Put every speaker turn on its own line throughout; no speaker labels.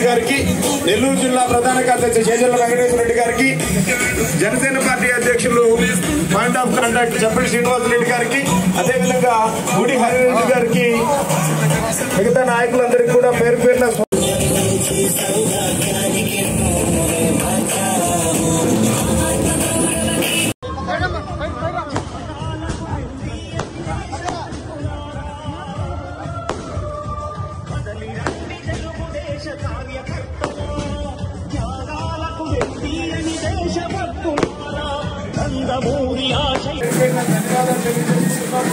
గారికి నెల్లూరు జిల్లా ప్రధాన కార్యదర్శి చేజల్ల వెంకటేశ్వర రెడ్డి గారికి జనసేన పార్టీ అధ్యక్షులు పాయింట్ ఆఫ్ కాంటాక్ట్ చెప్పటి శ్రీనివాస రెడ్డి గారికి అదేవిధంగా గుడి హరిరెడ్డి గారికి మిగతా నాయకులందరికీ కూడా పేరు పేరున
నందమూరి ఆశయ
ధన్యవాదాలు తెలియజేస్తున్నాం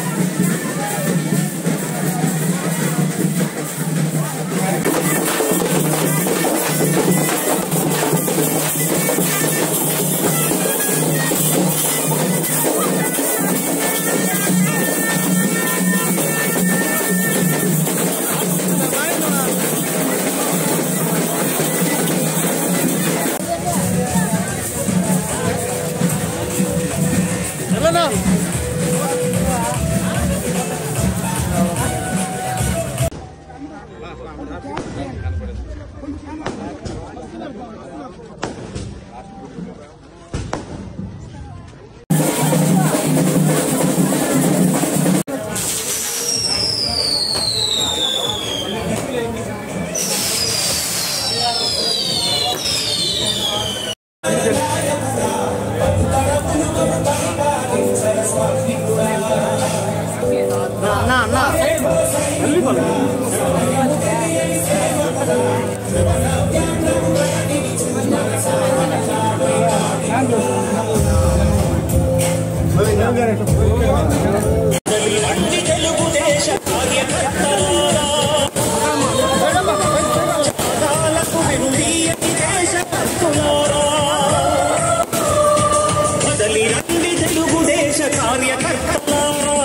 అన్ని తెలుగుదేశ కార్యకర్తలారా త్యాగాలకు వెనుదీయని దేశభక్తులారా కదలి రండి తెలుగుదేశ కార్యకర్తలారా